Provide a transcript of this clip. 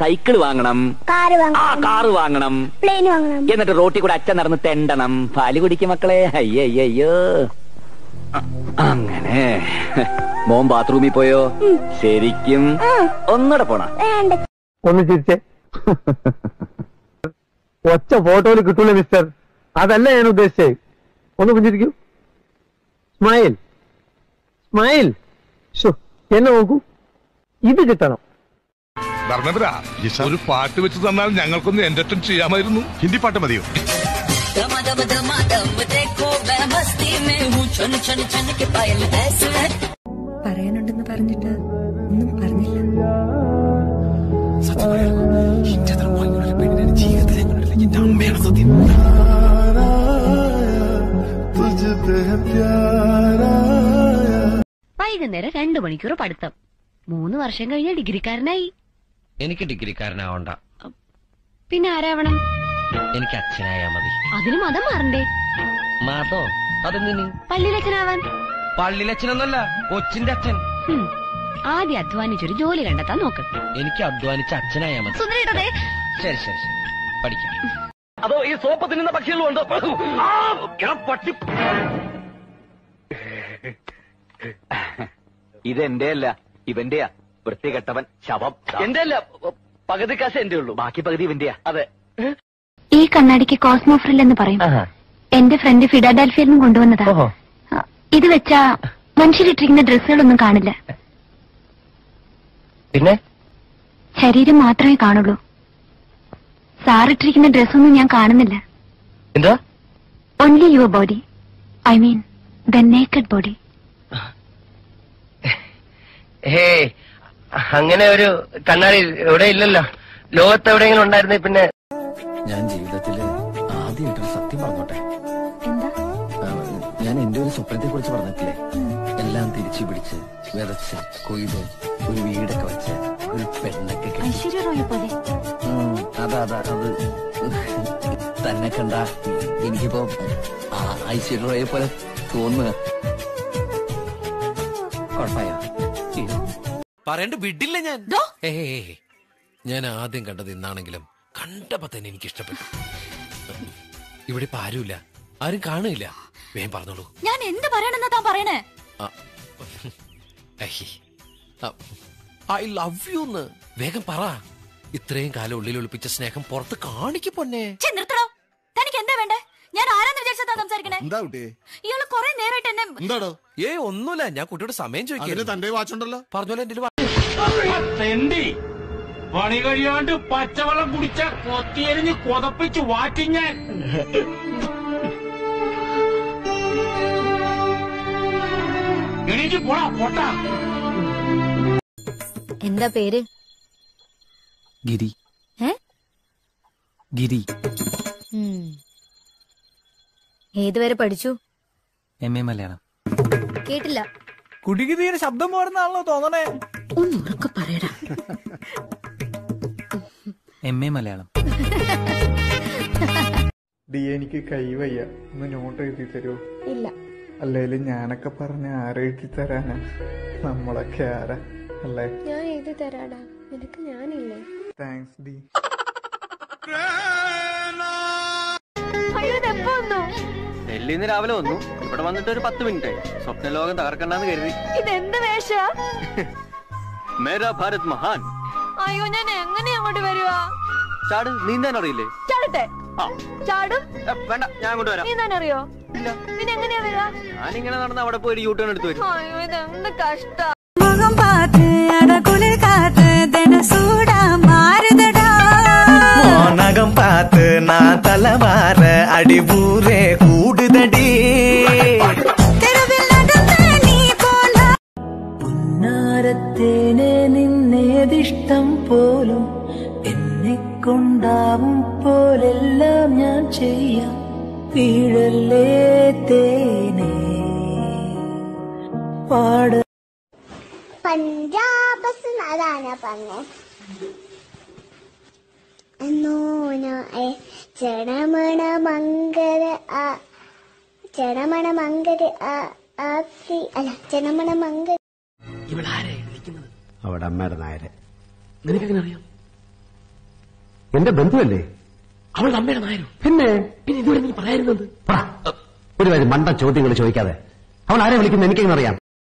Cycle വാങ്ങണം car ആ വാങ്ങണം കാറ് വാങ്ങണം പ്ലെയിൻ വാങ്ങണം എന്നിട്ട് റോട്ടിൽ കൂടെ അച്ഛൻ നടന്ന് തെണ്ടണം പാല് കുടിക്കും മക്കളെ അയ്യയ്യോ അ- അങ്ങനെ മോൻ ബാത്റൂമിൽ പോയോ ശരിക്കും ഒന്നുകൂടെ പോണ വേണ്ട ഒന്ന് ചിരിച്ചേ ഒച്ച ഫോട്ടോയിൽ കിട്ടൂല മിസ്റ്റർ അതല്ല ഞാൻ ഉദ്ദേശിച്ചത് ഒന്ന് പുഞ്ചിരിക്കൂ സ്മൈൽ സ്മൈൽ ഷോ എന്നെ നോക്കൂ ഇത് കിട്ടണം ധർമ്മേന്ദ്ര ഒരു പാട്ട് വെച്ച് തന്നാൽ ഞങ്ങൾക്കൊന്ന് എന്റർടൈൻ ചെയ്യാമായിരുന്നു ഹിന്ദി പാട്ട് മതിയോ दम दम दम दम देखो मैं मस्ती में हूँ छन छन छन के पायल ऐसे है പറയാനുണ്ടെന്ന് പറഞ്ഞിട്ട് ഒന്നും പറഞ്ഞില്ല വൈകുന്നേരം രണ്ടു മണിക്കൂർ പഠിത്തം മൂന്ന് വർഷം കഴിഞ്ഞ ഡിഗ്രിക്കാരനായി എനിക്ക് ഡിഗ്രിക്കാരനാവണ്ട പിന്നെ ആരാവണം എനിക്ക് അച്ഛനായാ മതി അതിന് മതം മാറണ്ടേ മാതോ അതെന്തിന് പള്ളിയിലച്ഛനാവാൻ പള്ളിയിലച്ഛനൊന്നുമല്ല കൊച്ചിന്റെ അച്ഛൻ ഹും. ആദ്യം അധ്വാനിച്ചൊരു ജോലി കണ്ടെത്താൻ നോക്ക് എനിക്ക് അധ്വാനിച്ച അച്ഛനായാ മതി സുന്ദരേട്ടതേ ശരി ശരി ശരി പഠിക്കാം അതോ ഈ സോപ്പ് തിന്നുന്ന പക്ഷികളും ഉണ്ടോ പട്ടി ഇതെന്റെ അല്ല ഇവന്റെയാ വൃത്തികെട്ടവൻ ശവം എന്റെ അല്ല പകുതി കാശ് എന്റെ ഉള്ളൂ ബാക്കി പകുതി ഇവന്റെയാ അതെ ഈ കണ്ണാടിക്ക് കോസ്മോഫ്രിൽ എന്ന് പറയും എന്റെ ഫ്രണ്ട് ഫിഡാഡൽഫിയിൽ നിന്നും കൊണ്ടുവന്നതാ ആ, ഇത് വെച്ചാ മനുഷ്യരിട്ടിരിക്കുന്ന ഡ്രസ്സുകളൊന്നും കാണില്ല പിന്നെ ശരീരം മാത്രമേ കാണുള്ളൂ സാറിട്ടിരിക്കുന്ന ഡ്രസ്സൊന്നും ഞാൻ കാണുന്നില്ല എന്താ only your body I mean the naked body hey അങ്ങനെ ഒരു കണ്ണാടി ഇവിടെ ഇല്ലല്ലോ ലോകത്ത് എവിടെയെങ്കിലും ഉണ്ടായിരുന്നേ പിന്നെ ഞാൻ ജീവിതത്തില് ആദ്യമായിട്ടൊരു സത്യം പറഞ്ഞോട്ടെ എന്താ ആ, ഞാൻ എന്റെ ഒരു സ്വപ്നത്തെ കുറിച്ച് പറഞ്ഞിട്ടില്ലേ എല്ലാം തിരിച്ചു പിടിച്ച് വിതച്ച് കൊയ്ത് ഒരു വീടൊക്കെ വെച്ച് ഒരു പെണ്ണൊക്കെ കെട്ടി ഐശ്വര്യ റോയെ പോലെ ഉം, അതാ അതാ അത് തന്നെ കണ്ട എനിക്കിപ്പോ ആ ഐശ്വര്യ റോയെ പോലെ തോന്നുക കുഴപ്പമായോ പറയണ്ട വിടില്ല ഞാൻ ഏയ്. ഞാൻ ആദ്യം കണ്ടത് ഇന്നാണെങ്കിലും കണ്ടപ്പോ തന്നെ എനിക്ക് ഇഷ്ടപ്പെട്ടു ഇവിടെ ഇപ്പൊ ആരുമില്ല ആരും കാണില്ല വേഗം പറഞ്ഞോളൂ ഞാൻ എന്ത് പറയണെന്നാ താൻ പറയണേ ഐ ലവ് യു എന്ന് വേഗം പറ ഇത്രയും കാലം ഉള്ളിൽ ഒളിപ്പിച്ച സ്നേഹം പുറത്ത് കാണിക്ക് പൊന്നെ ഛെ, നിർത്തടോ തനിക്ക് എന്താ വേണ്ടേ ഞാൻ ആരാന്ന് വിചാരിച്ചാ സംസാരിക്കണേ എന്താ കുട്ടി ഇയാള് കൊറേ നേരായിട്ട് എന്നെ എന്താടോ ഏ ഒന്നുമില്ല ഞാൻ കുട്ടിയോട് സമയം അതിന് ചോദിക്കുന്നു തന്റെ വാച്ചുണ്ടല്ലോ പറഞ്ഞോലെ എന്റെ തെണ്ടി പണി കഴിയാണ്ട് പച്ചവെള്ളം കുടിച്ച കൊത്തിയെരിഞ്ഞ് കൊതപ്പിച്ച് വാറ്റി ഞാൻ എണീറ്റ് പോടാ പൊട്ടാ എന്താ പേര് ഗിരി ഏ? ഗിരി ഏതുവരെ പഠിച്ചു എം എ മലയാളം കേട്ടില്ല കുടിക്ക് തീരെ ശബ്ദം പോരുന്നാണല്ലോ തോന്നണേ ഒന്നുറക്കെ പറയടാ എം എ മലയാളം ഡി എനിക്ക് കൈ വയ്യ ഒന്ന് നോട്ട് എഴുതി തരുമോ ഇല്ല അല്ലേലും ഞാനൊക്കെ പറഞ്ഞ ആരെ എഴുതി തരാനാ നമ്മളൊക്കെ ആരാ അല്ലേ ഞാൻ എഴുതി തരാടാ നിനക്ക് ഞാനില്ലേ താങ്ക്സ് ഡി അയ്യോ ഇതെപ്പോ വന്നു ഡൽഹിന്ന് രാവിലെ വന്നു ഇവിടെ വന്നിട്ട് ഒരു പത്ത് മിനിറ്റ് സ്വപ്നലോകം തകർക്കണ്ടെന്ന് കരുതി ഇതെന്ത് വേഷ മേരാ ഭാരത് മഹാൻ അയ്യോ ഞാൻ എങ്ങനെ അങ്ങോട്ട് വരുവാ ചാട് നീന്താൻ അറിയില്ലേ ചാടട്ടെ ആ. ചാടും ഏ, വേണ്ട ഞാൻ അങ്ങോട്ട് വരാം നീന്താൻ അറിയോ പിന്നെ എങ്ങനെയാ വരാ ഞാനിങ്ങനെ നടന്ന് അവിടെ പോയി യൂ ടേൺ എടുത്ത് വരും അയ്യോ ഇതെന്ത് കഷ്ട முகம் பார்த்து அட குளிர் காத்து தின சூடா மாறுதடா நகம் பார்த்து நான் தலைவார அடி ஊரே கூடுதடி தெருவில் நடந்த நீ போனா പുന്നാരത്തേനെ നിന്നേതിഷ്ടം പോലും എന്നെ കൊണ്ടാവും പോലെല്ലാം ഞാൻ ചെയ്യാം വീഴല്ലേ തേനേ പാട പഞ്ചാബസ് അതാണ് പറഞ്ഞേ എന്നോനായ ചടമണ മങ്കര ആ ചടമണ മങ്കര ആ ആഫ്രി അല്ല ചടമണ മങ്കര അവിടെ അമ്മയുടെ നായരെ നിനക്കെങ്ങനെ അറിയാം എന്റെ ബന്ധുവല്ലേ അവൾ അമ്മയുടെ നായരും പിന്നെ പിന്നെ ഇതുവരെ നീ പറയായിരുന്നത് പറ. ഒരു കാര്യം മണ്ട ചോദ്യങ്ങൾ ചോദിക്കാതെ അവൾ ആരെ വിളിക്കുന്നത് എനിക്കെങ്ങനെ അറിയാം